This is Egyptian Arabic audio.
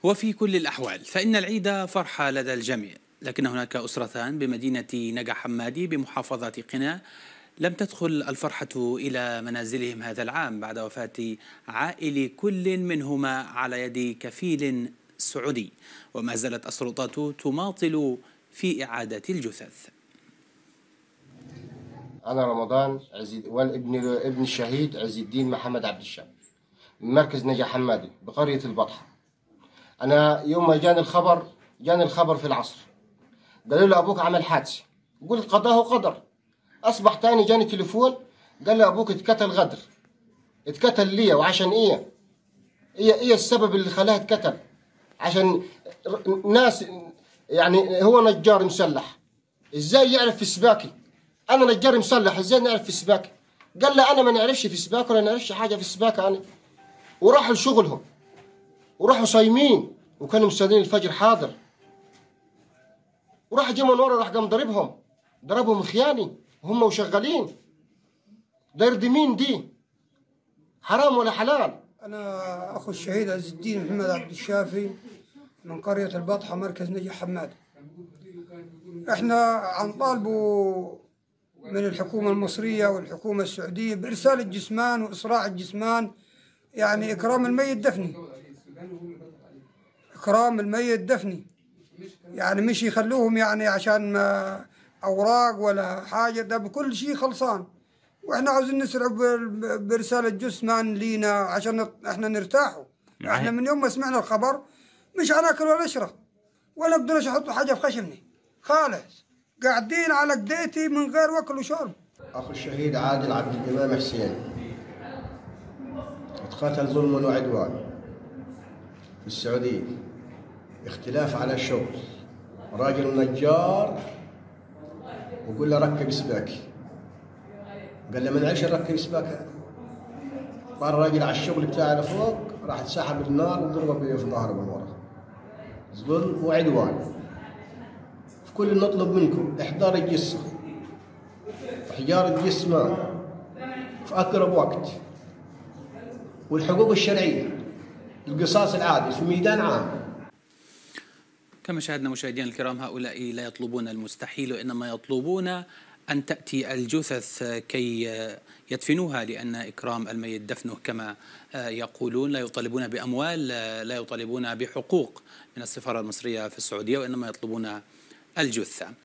وفي كل الأحوال فإن العيد فرحة لدى الجميع لكن هناك أسرتان بمدينة نجا حمادي بمحافظة قنا لم تدخل الفرحة إلى منازلهم هذا العام بعد وفاة عائل كل منهما على يد كفيل سعودي وما زالت السلطات تماطل في إعادة الجثث أنا رمضان عزيز والابن ابن الشهيد عز الدين محمد عبد الشام من مركز نجا حمادي بقرية البطحة أنا يوم ما جاني الخبر جاني الخبر في العصر قالوا لي أبوك عمل حادثة قلت قضاه قدر أصبح تاني جاني تليفون قال لي أبوك اتكتل غدر اتكتل ليه وعشان إيه إيه إيه السبب اللي خلاه اتكتل عشان ناس يعني هو نجار مسلح ازاي يعرف في السباكه انا نجار مسلح ازاي نعرف في السباكه قال لا انا ما نعرفش في السباكه ولا نعرفش حاجه في السباكه انا وراحوا لشغلهم وراحوا صايمين وكانوا مستنيين الفجر حاضر وراح جه من ورا راح قام ضربهم ضربهم خياني وهم وشغالين ده يرضي مين دي حرام ولا حلال أنا أخو الشهيد عز الدين محمد عبد الشافي من قرية البطحة مركز نجي حماد إحنا عن طالبوا من الحكومة المصرية والحكومة السعودية بإرسال الجسمان وإسراع الجسمان يعني إكرام الميت دفني إكرام الميت دفني يعني مش يخلوهم يعني عشان ما أوراق ولا حاجة ده بكل شيء خلصان واحنا عاوزين نسرع برسالة جثمان لينا عشان احنا نرتاحوا احنا من يوم ما سمعنا الخبر مش هناكل ولا نشرب ولا نقدرش احط حاجة في خشمني خالص قاعدين على قديتي من غير وكل وشرب أخو الشهيد عادل عبد الإمام حسين اتقتل ظلم وعدوان في السعودية اختلاف على الشغل راجل نجار وقول له ركب سباكي قال له من عيش نركب سباكة طار الراجل على الشغل بتاعه لفوق راح تسحب النار وضربه بيه في ظهره من ورا ظلم وعدوان في كل نطلب منكم احضار الجثة احجار الجسمان في أقرب وقت والحقوق الشرعية القصاص العادل في ميدان عام كما شاهدنا مشاهدينا الكرام هؤلاء لا يطلبون المستحيل وإنما يطلبون أن تأتي الجثث كي يدفنوها لأن إكرام الميت دفنه كما يقولون لا يطالبون بأموال لا يطالبون بحقوق من السفارة المصرية في السعودية وإنما يطلبون الجثة